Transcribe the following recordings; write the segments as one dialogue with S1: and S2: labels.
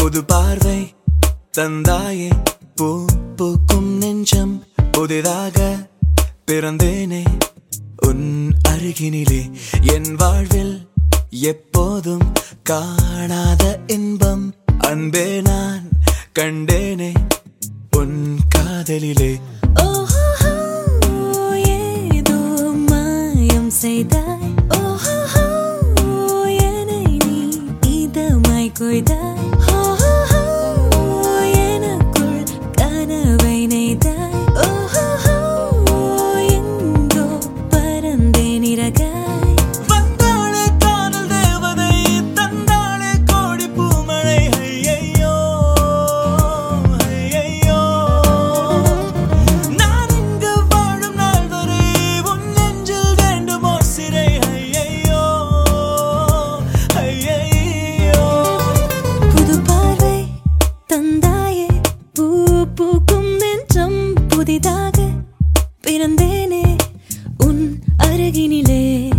S1: புது பார்வை தந்தாயே பூ பூக்கும் நெஞ்சம் புதிதாக பிறந்தேனே உன் அருகினிலே என் வாழ்வில் எப்போதும் காணாத இன்பம் அன்பே நான் கண்டேனே உன் காதலிலே
S2: ஓஹோ ஏதோ மாயம் செய்தாய் ஓஹோ என்னை நீ இதமாய் கொய்தாய் ஓஹோ எனக்குள் கனவை நெய்தாய் ஓஹோ எங்கோ பறந்தேன் இறகாய்
S1: வந்தாளே காதல் தேவதை தந்தாளே கோடி பூமழை ஐயையோ ஐயையோ நான் இங்கு வாழும் நாள் வரை உன் நெஞ்சில் வேண்டுமோ சிறை ஐயையோ ஐயையோ
S2: புது பார்வை தந்தாயே பூ பூக்கும் நெஞ்சம் புதிதாக பிறந்தேனே உன் அருகினிலே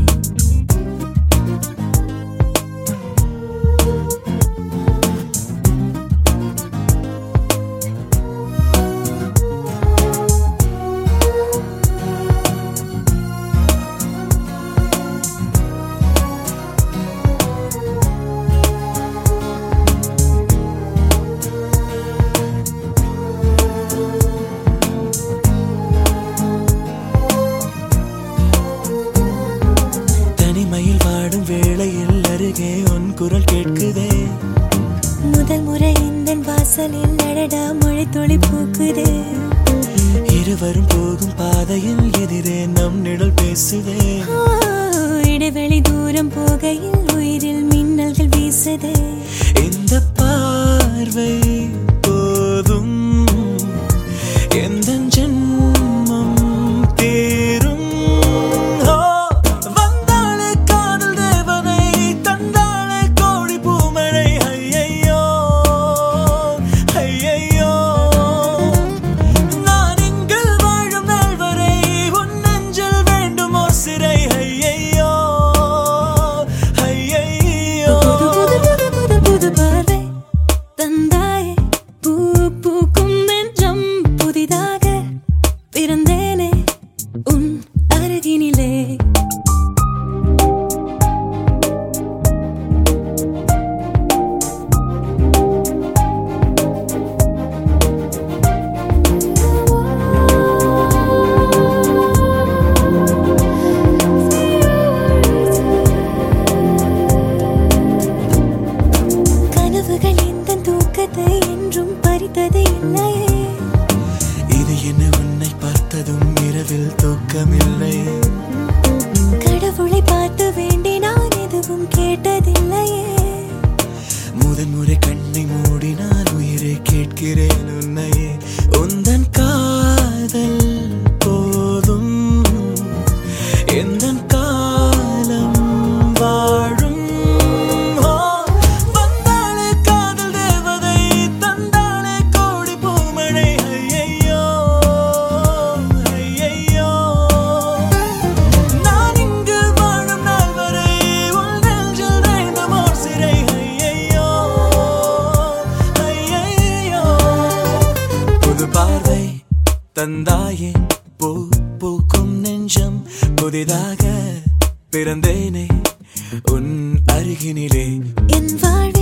S1: தனிமையில் வாடும் வேளையில் அருகே உன் குரல் கேட்குதே
S2: முதல் முறை இந்த வாசலில் அடடா மழை துளி பூக்குதே
S1: இருவரும் போகும் பாதையில் எதிரே நம் நிழல் பேசுதே
S2: ஆ, இடைவெளி தூரம் போகையில் உயிரில் மின்னல்கள் வீசுதே
S1: இந்த பார்வை போதும் எந்த ஜென்மம் தேரும் ஓ, வந்தாளே காதல் தேவதை தந்தாளே கோடி பூமழை ஐயையோ ஐயையோ நான் இங்கு வாழும் நாள் வரை உன் நெஞ்சில் வேண்டுமோ சிறை ஐயையோ ஐயையோ
S2: புது புது புது புது புது பார்வை தந்தாயே பூ பூக்கும் நெஞ்சம் புதிதாக பிறந்தேனே உன் அருகினிலே கனவுகள் இந்த தூக்கத்தை என்றும் பறித்தது இல்லையே
S1: இது என்ன உன்னை பார்த்ததும் இரவில் தூக்கமில்லை
S2: கடவுளை பார்த்து வேண்டி நான் எதுவும் கேட்டதில்லையே
S1: முதன் முறை கண்ணை மூடினால் உயிரை கேட்கிறேன் உன்னையே உந்தன் காதல் போதும் எந்தன் காலம் வாழும் ஓ, வந்தாளே காதல் தேவதை தந்தாளே கோடி பூமழை ஐயையோ ஐயையோ நான் இங்கு வாழும் நாள் வரை உன் நெஞ்சில் வேண்டுமோ சிறை ஐயையோ ஐயையோ புது பார்வை தந்தாயே பூ பூக்கும் நெஞ்சம் புதிதாக பிறந்தேனே உன் அருகினிலே
S2: என் வாழ்வு